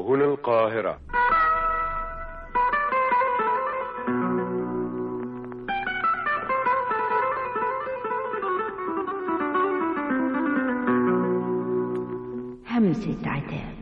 هنا القاهرة همسة عتاب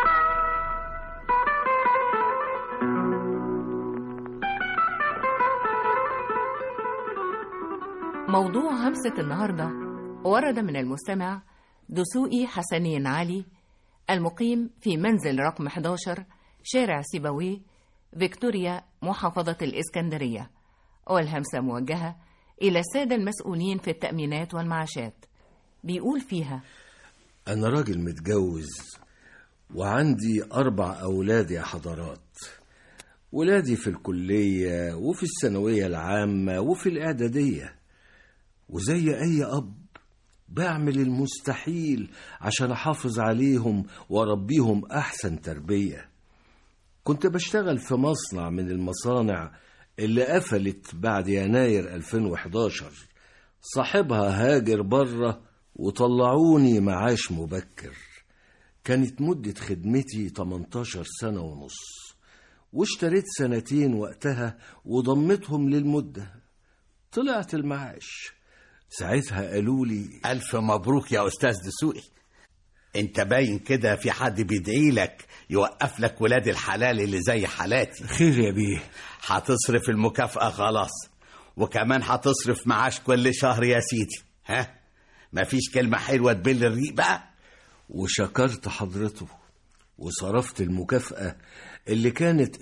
موضوع همسة النهاردة ورد من المستمع دسوقي حسنين علي المقيم في منزل رقم 11 شارع سيبويه فيكتوريا محافظة الإسكندرية والهمسة موجهة إلى السادة المسؤولين في التأمينات والمعاشات بيقول فيها أنا راجل متجوز وعندي أربع أولاد يا حضرات ولادي في الكلية وفي الثانوية العامة وفي الإعدادية وزي أي أب بعمل المستحيل عشان أحافظ عليهم وأربيهم أحسن تربية كنت بشتغل في مصنع من المصانع اللي قفلت بعد يناير 2011 صاحبها هاجر بره وطلعوني معاش مبكر كانت مدة خدمتي 18 سنة ونص واشتريت سنتين وقتها وضمتهم للمدة طلعت المعاش ساعتها قالوا لي ألف مبروك يا أستاذ دسوقي أنت باين كده في حد بيدعي لك يوقف لك ولاد الحلال اللي زي حالاتي خير يا بيه هتصرف المكافأة خلاص وكمان هتصرف معاش كل شهر يا سيدي ها مفيش كلمة حلوة تبل الريق بقى وشكرت حضرته وصرفت المكافأة اللي كانت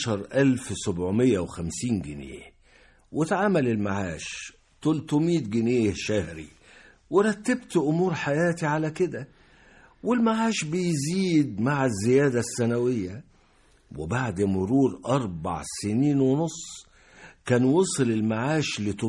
12750 جنيه واتعمل المعاش 300 جنيه شهري ورتبت أمور حياتي على كده والمعاش بيزيد مع الزيادة السنوية وبعد مرور أربع سنين ونص كان وصل المعاش ل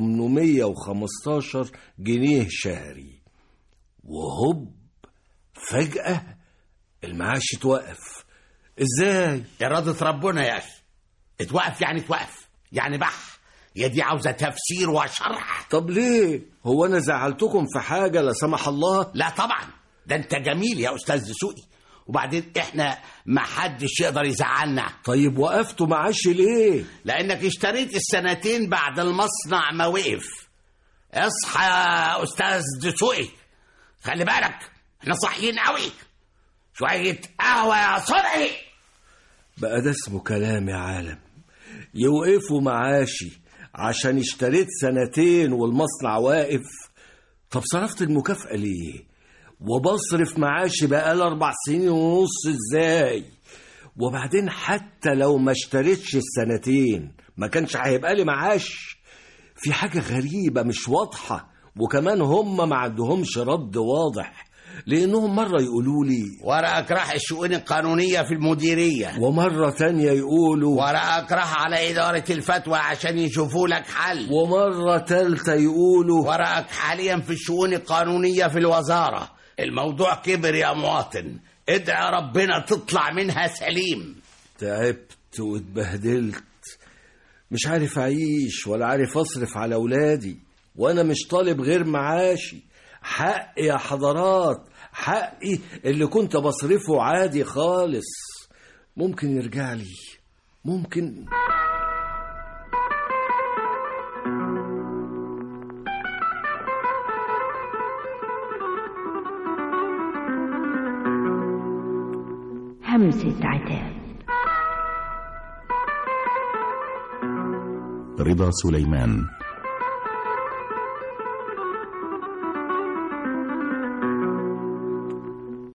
815 جنيه شهري وهوب فجأة المعاش اتوقف ازاي؟ إرادة ربنا يا أخي اتوقف يعني اتوقف يعني بح يا دي عاوزة تفسير وشرح طب ليه؟ هو أنا زعلتكم في حاجة لا سمح الله؟ لا طبعا ده انت جميل يا أستاذ دسوقي وبعدين احنا ما حدش يقدر يزعلنا طيب وقفتوا معاش ليه؟ لانك اشتريت السنتين بعد المصنع ما وقف اصحى يا استاذ دسوقي خلي بالك احنا صاحيين قوي شوية قهوة يا صبحي بقى ده اسمه كلام يا عالم يوقفوا معاشي عشان اشتريت سنتين والمصنع واقف طب صرفت المكافأة ليه؟ وبصرف معاشي بقى أربع سنين ونص ازاي؟ وبعدين حتى لو ما اشتريتش السنتين ما كانش هيبقى لي معاش في حاجة غريبة مش واضحة وكمان هم ما عندهمش رد واضح لأنهم مرة يقولوا لي ورقك راح الشؤون القانونية في المديرية ومرة تانية يقولوا ورقك راح على إدارة الفتوى عشان يشوفوا لك حل ومرة تالتة يقولوا ورقك حاليا في الشؤون القانونية في الوزارة الموضوع كبر يا مواطن ادعي ربنا تطلع منها سليم تعبت واتبهدلت مش عارف أعيش ولا عارف أصرف على أولادي وأنا مش طالب غير معاشي حقي يا حضرات حقي اللي كنت بصرفه عادي خالص ممكن يرجع لي ممكن همسة عتاب رضا سليمان